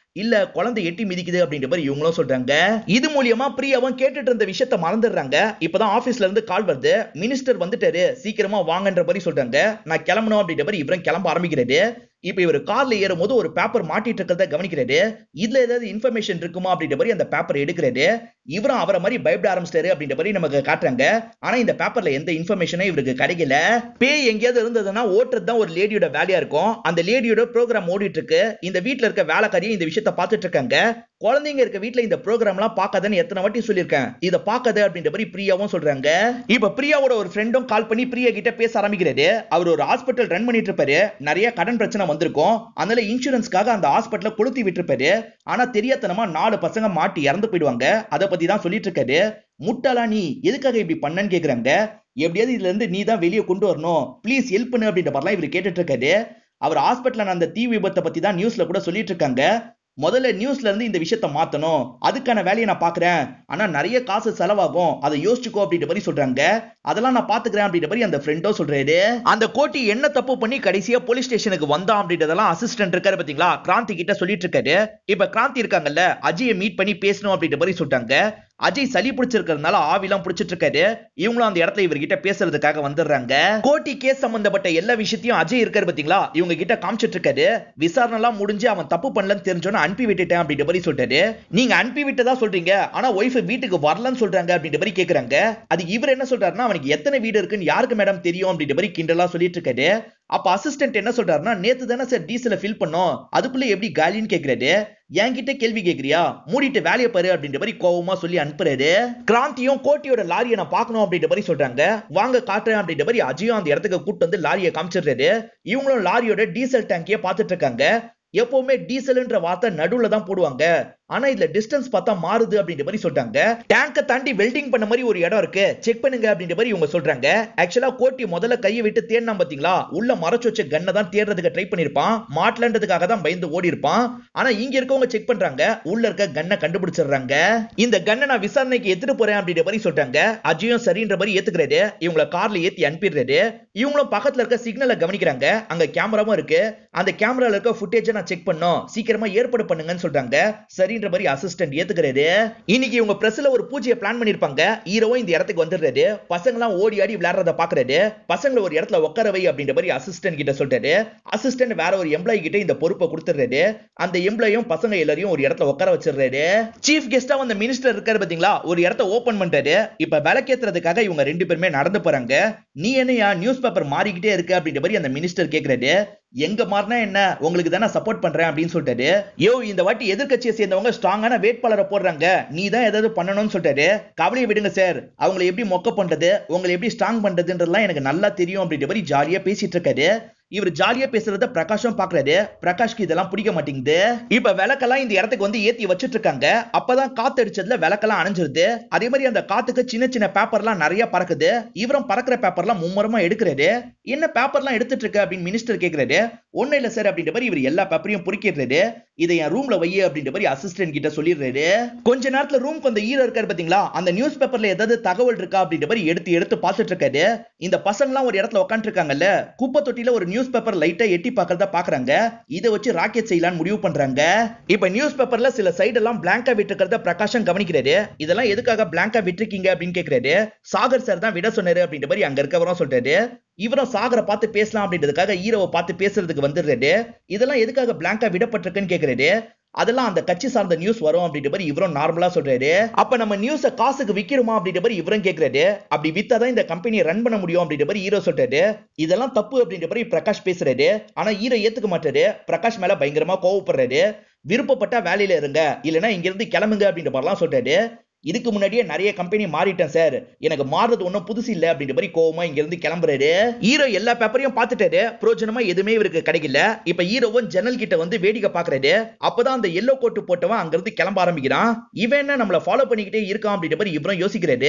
இல்ல குழந்தை எட்டி மிதிக்குது அப்படின்ற மாதிரி இவங்களும் சொல்றாங்க இது மூலியமா பிரியாவும் கேட்டுட்டு இருந்த விஷயத்த மறந்துடுறாங்க இப்பதான் ஆபீஸ்ல இருந்து கால் வருது மினிஸ்டர் வந்துட்டாரு சீக்கிரமா வாங்கன்ற மாதிரி சொல்றாங்க நான் கிளம்பணும் அப்படின்ற மாதிரி இவரும் கிளம்ப ஆரம்பிக்கிறாரு இப்ப இவர் கார்ல ஏறும் போது ஒரு பேப்பர் மாட்டிட்டு இருக்கிறத கவனிக்கிறாரு இதுல ஏதாவது இன்ஃபர்மேஷன் இருக்குமா அப்படின்ற மாதிரி அந்த பேப்பர் எடுக்கிறாரு இவரும் அவரை மாதிரி பயப்பட ஆரம்பிச்சிட்டாரு அப்படின்ற மாதிரி நமக்கு காட்டுறாங்க ஆனா இந்த பேப்பர்ல எந்த இன்ஃபர்மேஷனும் இவருக்கு கிடைக்கல பேய் எங்கேயாவது இருந்ததுன்னா ஓட்டுறது தான் ஒரு லேடியோட வேலையா இருக்கும் அந்த லேடியோட ப்ரோக்ராம் ஓடிட்டு இருக்கு இந்த வீட்ல இருக்க வேலைக்காரியும் இந்த விஷயத்த பார்த்துட்டு இருக்காங்க குழந்தைங்க இருக்க வீட்ல இந்த ப்ரோக்ராம் எல்லாம் பார்க்காதன்னு எத்தனை வாட்டி சொல்லியிருக்கேன் இதை பார்க்காத அப்படின்ற மாதிரி பிரியாவும் சொல்றாங்க இப்ப பிரியாவோட ஒரு ஃப்ரெண்டும் கால் பண்ணி பிரியா கிட்ட பேச ஆரம்பிக்கிறாரு அவர் ஒரு ஹாஸ்பிட்டல் ரன் பண்ணிட்டு இருப்பாரு நிறைய கடன் பிரச்சனை வந்திருக்கும் அதனால இன்சூரன்ஸ்க்காக அந்த ஹாஸ்பிட்டல கொளுத்தி விட்டுருப்பாரு ஆனா தெரியாதனமா நாலு பசங்க மாட்டி இறந்து போயிடுவாங்க அதை பத்தி தான் சொல்லிட்டு இருக்காரு முட்டாளா நீ எதுக்காக இப்படி பண்ணன்னு கேக்குறாங்க எப்படியாவது இதுல இருந்து நீ தான் வெளியே கொண்டு வரணும் ப்ளீஸ் ஹெல்ப் பண்ணு அப்படின்ற மாதிரிலாம் இவர் கேட்டுட்டு இருக்காரு அவர் ஹாஸ்பிட்டல் அந்த தீ விபத்தை பத்தி தான் நியூஸ்ல கூட சொல்லிட்டு இருக்காங்க முதல்ல நியூஸ்ல இருந்து இந்த விஷயத்த மாத்தணும் அதுக்கான வேலையை நான் பாக்குறேன் ஆனா நிறைய காசு செலவாகும் அதை யோசிச்சுக்கோ அப்படின்ற மாதிரி சொல்றாங்க அதெல்லாம் நான் பாத்துக்கிறேன் அப்படின்ற மாதிரி அந்த ஃப்ரெண்டோ சொல்றாரு அந்த கோட்டி என்ன தப்பு பண்ணி கடைசியா போலீஸ் ஸ்டேஷனுக்கு வந்தான் அப்படின்றதெல்லாம் அசிஸ்டன்ட் இருக்காரு பாத்தீங்களா கிராந்தி கிட்ட சொல்லிட்டு இருக்காரு இப்ப கிராந்தி இருக்காங்கல்ல அஜயை மீட் பண்ணி பேசணும் அப்படின்ற மாதிரி சொல்லிட்டாங்க அஜய் சளி பிடிச்சிருக்கிறதுனால ஆவிலாம் பிடிச்சிட்டு இருக்காரு இவங்களும் அந்த இடத்துல இவர்கிட்ட பேசுறதுக்காக வந்துடுறாங்க கோட்டி கேஸ் சம்பந்தப்பட்ட எல்லா விஷயத்தையும் அஜய் இருக்காரு பாத்தீங்களா இவங்க கிட்ட காமிச்சிட்டு இருக்காரு விசாரணை எல்லாம் முடிஞ்சு அவன் தப்பு பண்ணலன்னு தெரிஞ்சோன்னு அனுப்பி விட்டுட்டேன் அப்படின்ற மாதிரி சொல்லிட்டாரு நீங்க அனுப்பி விட்டதா சொல்றீங்க ஆனா ஒய்ஃப் வீட்டுக்கு வரலன்னு சொல்றாங்க அப்படின்ற மாதிரி கேக்குறாங்க அது இவர் என்ன சொல்றாருன்னா அவனுக்கு எத்தனை வீடு இருக்குன்னு யாருக்கு மேடம் தெரியும் அப்படின்ற மாதிரி கிண்டலா சொல்லிட்டு இருக்காரு அப்ப அசிஸ்டன்ட் என்ன சொல்றாருன்னா நேத்து தானே சார் டீசல ஃபில் பண்ணோம் அதுக்குள்ள எப்படி காலின்னு கேக்குறாரு என்கிட்ட கேள்வி கேக்குறியா மூடிட்டு வேலையை பாரு அப்படின்ற மாதிரி கோவமா சொல்லி அனுப்புறாரு கிராந்தியும் கோட்டியோட லாரியை நான் பார்க்கணும் அப்படின்ற மாதிரி சொல்றாங்க வாங்க காட்டுறேன் அப்படின்ற மாதிரி அஜயும் அந்த இடத்துக்கு கூட்டு வந்து லாரியை காமிச்சிடுறாரு இவங்களும் லாரியோட டீசல் டேங்கிய பார்த்துட்டு இருக்காங்க எப்பவுமே டீசல்ன்ற வார்த்தை நடுவுல தான் போடுவாங்க ஆனா இதுல டிஸ்டன்ஸ் பார்த்தா மாறுது அப்படின்ற மாதிரி சொல்றாங்க டேங்க தாண்டி வெல்டிங் பண்ண மாதிரி ஒரு இடம் இருக்கு செக் பண்ணுங்க அப்படின்ற மாதிரி இவங்க சொல்றாங்க ஆக்சுவலா கோட்டி முதல்ல கையை விட்டு தேடினா பாத்தீங்களா உள்ள மறைச்சு வச்ச கண்ணை தான் தேடுறதுக்கு ட்ரை பண்ணிருப்பான் மாட்டலன்றதுக்காக தான் பயந்து ஓடி இருப்பான் ஆனா இங்க இருக்கவங்க செக் பண்றாங்க உள்ள இருக்க கண்ணை கண்டுபிடிச்சிடுறாங்க இந்த கண்ணை நான் விசாரணைக்கு எடுத்துட்டு போறேன் அப்படின்ற மாதிரி சொல்றாங்க அஜயும் சரின்ற மாதிரி ஏத்துக்கிறாரு இவங்கள கார்ல ஏத்தி அனுப்பிடுறாரு இவங்களும் பக்கத்துல இருக்க சிக்னலை கவனிக்கிறாங்க அங்க கேமராவும் இருக்கு அந்த கேமரால இருக்க ஃபுட்டேஜை நான் செக் பண்ணோம் சீக்கிரமா ஏற்பாடு பண்ணுங்கன்னு சொல்றாங்க சரின்ற மாதிரி அசிஸ்டன்ட் ஏத்துக்கிறாரு இன்னைக்கு இவங்க பிரஸ்ல ஒரு பூஜையை பிளான் பண்ணிருப்பாங்க ஹீரோவும் இந்த இடத்துக்கு வந்துடுறாரு பசங்க எல்லாம் ஓடி ஆடி விளையாடுறத பாக்குறாரு பசங்களை ஒரு இடத்துல உட்கார வை அப்படின்ற மாதிரி அசிஸ்டன்ட் கிட்ட சொல்றாரு அசிஸ்டன்ட் வேற ஒரு எம்ப்ளாயி கிட்ட இந்த பொறுப்பை கொடுத்துறாரு அந்த எம்ப்ளாயும் பசங்க எல்லாரையும் ஒரு இடத்துல உட்கார வச்சிடுறாரு சீஃப் கெஸ்டா வந்த மினிஸ்டர் இருக்காரு பாத்தீங்களா ஒரு இடத்த ஓபன் பண்றாரு இப்ப விளக்கேத்துறதுக்காக இவங்க ரெண்டு பேருமே நடந்து போறாங்க நீ என்னையா நியூஸ் பேப்பர் மாறிக்கிட்டே இருக்கு அப்படின்ற மாதிரி அந்த மினிஸ்டர் கேக்குறாரு எங்க மாறினா என்ன உங்களுக்கு தானே சப்போர்ட் பண்றேன் அப்படின்னு சொல்லிட்டாரு யோ இந்த வாட்டி எதிர்க்கட்சியை சேர்ந்தவங்க ஸ்ட்ராங்கான வேட்பாளரை போடுறாங்க நீ தான் ஏதாவது பண்ணணும்னு சொல்லிட்டாரு கவலையை விடுங்க சார் அவங்களை எப்படி மொக்க பண்றது உங்களை எப்படி ஸ்ட்ராங் பண்றதுன்றதுலாம் எனக்கு நல்லா தெரியும் அப்படின்ற மாதிரி ஜாலியா பேசிட்டு இருக்காரு இவர் ஜாலியா பேசுறத பிரகாஷும் பாக்குறாரு பிரகாஷ்க்கு இதெல்லாம் பிடிக்க மாட்டேங்குது இப்ப விளக்கெல்லாம் இந்த இடத்துக்கு வந்து ஏத்தி வச்சிட்டு இருக்காங்க அப்பதான் காத்து அடிச்சதுல விளக்கெல்லாம் அணைஞ்சிருது அதே மாதிரி அந்த காத்துக்கு சின்ன சின்ன பேப்பர்லாம் நிறைய பறக்குது இவரும் பறக்கிற பேப்பர்லாம் மும்முரமா எடுக்கிறாரு என்ன பேப்பர்லாம் எடுத்துட்டு இருக்க அப்படின்னு மினிஸ்டர் கேக்குறாரு ஒண்ணு இல்ல சார் அப்படின்ற மாதிரி இவர் எல்லா பேப்பரையும் பொறுக்கிடுறாரு இதை என் ரூம்ல வை அப்படின்ற மாதிரி அசிஸ்டன்ட் கிட்ட சொல்லிடுறாரு கொஞ்ச நேரத்துல ரூம்க்கு அந்த ஈரோ இருக்காரு பாத்தீங்களா அந்த நியூஸ் பேப்பர்ல ஏதாவது தகவல் இருக்கா அப்படின்ற மாதிரி எடுத்து எடுத்து பார்த்துட்டு இருக்காரு இந்த பசங்கலாம் ஒரு இடத்துல உட்காந்து இருக்காங்கல்ல குப்பை தொட்டில ஒரு நியூஸ் பேப்பர் லைட்டா எட்டி பாக்குறத பாக்குறாங்க இதை வச்சு ராக்கெட் செய்யலாம்னு முடிவு பண்றாங்க இப்ப நியூஸ் பேப்பர்ல சில சைடு எல்லாம் பிளாங்கா விட்டுருக்கிறத பிரகாஷம் கவனிக்கிறாரு இதெல்லாம் எதுக்காக பிளாங்கா விட்டுருக்கீங்க அப்படின்னு கேக்குறாரு சாகர் சார் தான் விட சொன்னாரு அப்படின்ற மாதிரி அங்க இருக்கவரும் சொல்றாரு இவரும் சாகரை பார்த்து பேசலாம் அப்படின்றதுக்காக ஹீரோவை பார்த்து பேசுறதுக்கு வந்துடுறாரு இதெல்லாம் எதுக்காக பிளாங்கா விடப்பட்டிருக்குன்னு கேக்குறாரு அதெல்லாம் அந்த கட்சி சார்ந்த நியூஸ் வரும் அப்படின்ற மாதிரி இவரும் நார்மலா சொல்றாரு அப்ப நம்ம நியூஸ காசுக்கு விக்கிறோமா அப்படின்ற மாதிரி இவரும் கேக்குறாரு அப்படி வித்தாதான் இந்த கம்பெனியை ரன் பண்ண முடியும் அப்படின்ற மாதிரி ஹீரோ சொல்றாரு இதெல்லாம் தப்பு அப்படின்ற மாதிரி பிரகாஷ் பேசுறாரு ஆனா ஹீரோ ஏத்துக்க மாட்டாரு பிரகாஷ் மேல பயங்கரமா கோவப்படுறாரு விருப்பப்பட்ட வேலையில இருங்க இல்லைன்னா இங்க இருந்து கிளம்புங்க அப்படின்ற மாதிரிலாம் சொல்றாரு இதுக்கு முன்னாடியே நிறைய கம்பெனி மாறிட்டேன் சார் எனக்கு மாறுறது ஒன்றும் புதுசு இல்லை அப்படின்ற மாதிரி கோவமா இங்க இருந்து கிளம்புறாரு ஹீரோ எல்லா பேப்பரையும் பார்த்துட்டாரு பிரோஜனமா எதுவுமே இவருக்கு கிடைக்கல இப்ப ஹீரோவும் ஜன்னல் கிட்ட வந்து வேடிக்கை பாக்குறாரு அப்பதான் அந்த எல்லோ கோட்டு போட்டவன் அங்க இருந்து கிளம்ப ஆரம்பிக்கிறான் இவன் என்ன நம்மள ஃபாலோ பண்ணிக்கிட்டே இருக்கான் அப்படின்ற மாதிரி இவரும் யோசிக்கிறாரு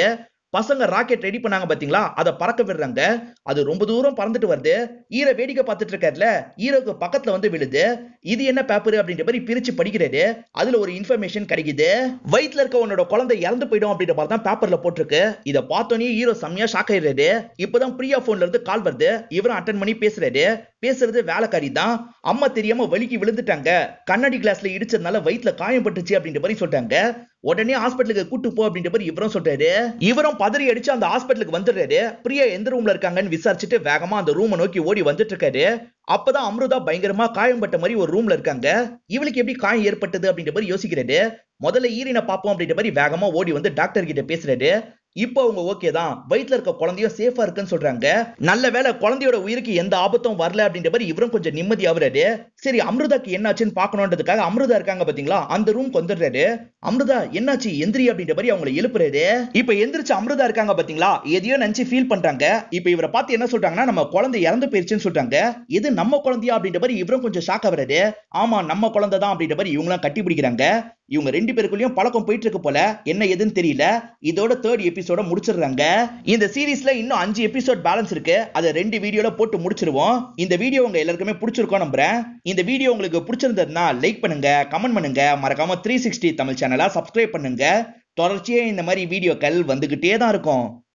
பசங்க ராக்கெட் ரெடி பண்ணாங்க பாத்தீங்களா அதை பறக்க விடுறாங்க அது ரொம்ப தூரம் பறந்துட்டு வருது ஈர வேடிக்கை பார்த்துட்டு இருக்காருல ஈரோக்கு பக்கத்துல வந்து விழுது இது என்ன பேப்பர் அப்படின்ற மாதிரி பிரிச்சு படிக்கிறாரு அதுல ஒரு இன்ஃபர்மேஷன் கிடைக்குது வயித்துல இருக்க உன்னோட குழந்தை இறந்து போயிடும் அப்படின்ற மாதிரி தான் பேப்பர்ல போட்டிருக்கு இதை பார்த்தோன்னே ஹீரோ செம்மையா ஷாக் ஆயிடுறாரு இப்பதான் பிரியா போன்ல இருந்து கால் வருது இவரும் அட்டன் பண்ணி பேசுறாரு பேசுறது வேலைக்காரி தான் அம்மா தெரியாம வலிக்கு விழுந்துட்டாங்க கண்ணாடி கிளாஸ்ல இடிச்சதுனால வயித்துல காயம் பட்டுச்சு அப்படின்ற மாதிரி சொல்லிட்டாங்க உடனே ஹாஸ்பிட்டலுக்கு கூட்டு போ அப்படின்ற மாதிரி இவரும் சொல்றாரு இவரும் பதறி அடிச்சு அந்த ஹாஸ்பிட்டலுக்கு வந்துடுறாரு பிரியா எந்த ரூம்ல இருக்காங்கன்னு விசாரிச்சுட்டு வேகமா அந்த ரூமை நோக்கி ஓடி வந்துட்டு இருக்காரு அப்பதான் அம்ருதா பயங்கரமா காயம் பட்ட மாதிரி ஒரு ரூம்ல இருக்காங்க இவளுக்கு எப்படி காயம் ஏற்பட்டது அப்படின்ற மாதிரி யோசிக்கிறாரு முதல்ல ஈரினை பார்ப்போம் அப்படின்ற மாதிரி வேகமா ஓடி வந்து டாக்டர் கிட்ட பேசுறாரு இப்போ அவங்க ஓகே தான் வயித்துல இருக்க குழந்தையும் சேஃபா இருக்குன்னு சொல்றாங்க நல்ல வேளை குழந்தையோட உயிருக்கு எந்த ஆபத்தும் வரல அப்படின்ற மாதிரி இவரும் கொஞ்சம் நிம்மதி ஆகுறாரு சரி அமிர்தாக்கு என்னாச்சுன்னு பார்க்கணுன்றதுக்காக அமிர்தா இருக்காங்க பாத்தீங்களா அந்த ரூம்க்கு வந்துடுறாரு அமிர்தா என்னாச்சு எந்திரி அப்படின்ற மாதிரி அவங்களை எழுப்புறாரு இப்ப எந்திரிச்சு அமிர்தா இருக்காங்க பாத்தீங்களா எதையோ நினைச்சு ஃபீல் பண்றாங்க இப்ப இவரை பார்த்து என்ன சொல்றாங்கன்னா நம்ம குழந்தை இறந்து போயிருச்சுன்னு சொல்றாங்க இது நம்ம குழந்தையா அப்படின்ற மாதிரி இவரும் கொஞ்சம் ஷாக் ஆகுறாரு ஆமா நம்ம குழந்தை தான் அப்படின்ற மாதிரி இவங்களாம் கட்டி பிடிக்கிறாங்க இவங்க ரெண்டு பேருக்குள்ளயும் பழக்கம் போயிட்டு இருக்கு போல என்ன எதுன்னு தெரியல இதோட தேர்ட் எபிசோட முடிச்சிடுறாங்க இந்த சீரீஸ்ல இன்னும் அஞ்சு எபிசோட் பேலன்ஸ் இருக்கு அதை ரெண்டு வீடியோல போட்டு முடிச்சிருவோம் இந்த வீடியோ உங்க எல்லாருக்குமே பிடிச்சிருக்கோம் நம்புறேன் இந்த வீடியோ உங்களுக்கு பிடிச்சிருந்ததுன்னா லைக் பண்ணுங்க கமெண்ட் பண்ணுங்க மறக்காம த்ரீ சிக்ஸ்டி தமிழ் சேனலா சப்ஸ்கிரைப் பண்ணுங்க தொடர்ச்சியா இந்த மாதிரி வீடியோக்கள் வந்துகிட்டே தான் இருக்கும்